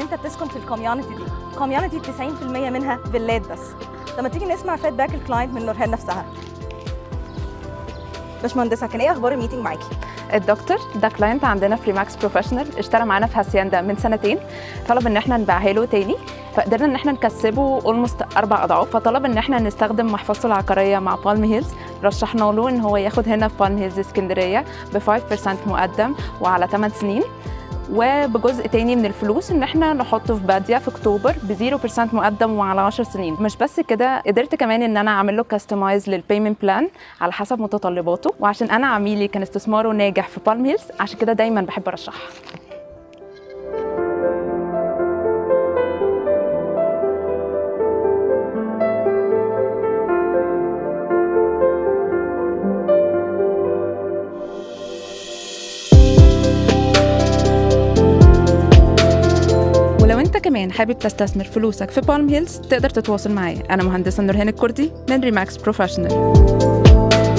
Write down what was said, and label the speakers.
Speaker 1: انت بتسكن في الكوميونتي دي الكوميونتي 90% منها فيلات بس لما تيجي نسمع فيدباك الكلاينت من نورهان نفسها باشمهندسه كان ايه اخبار الميتنج معاكي
Speaker 2: الدكتور ده كلاينت عندنا في ريماكس بروفيشنال اشترى معانا في هاسياندا من سنتين طلب ان احنا نبيعها له تاني فقدرنا ان احنا نكسبه اولموست اربع اضعاف فطلب ان احنا نستخدم محفظته العقاريه مع بالم هيلز رشحنا له ان هو ياخد هنا في بالم هيلز اسكندريه ب 5% مقدم وعلى 8 سنين وبجزء تاني من الفلوس ان احنا نحطه في باديه في اكتوبر ب 0% مقدم وعلى 10 سنين مش بس كده قدرت كمان ان انا اعمل له كاستمايز للبيمنت بلان على حسب متطلباته وعشان انا عميلي كان استثماره ناجح في بالم هيلز عشان كده دايما بحب ارشحها ولو انت كمان حابب تستثمر فلوسك في بالم هيلز تقدر تتواصل معايا انا مهندسه نورهان الكردي من ريماكس بروفيشنال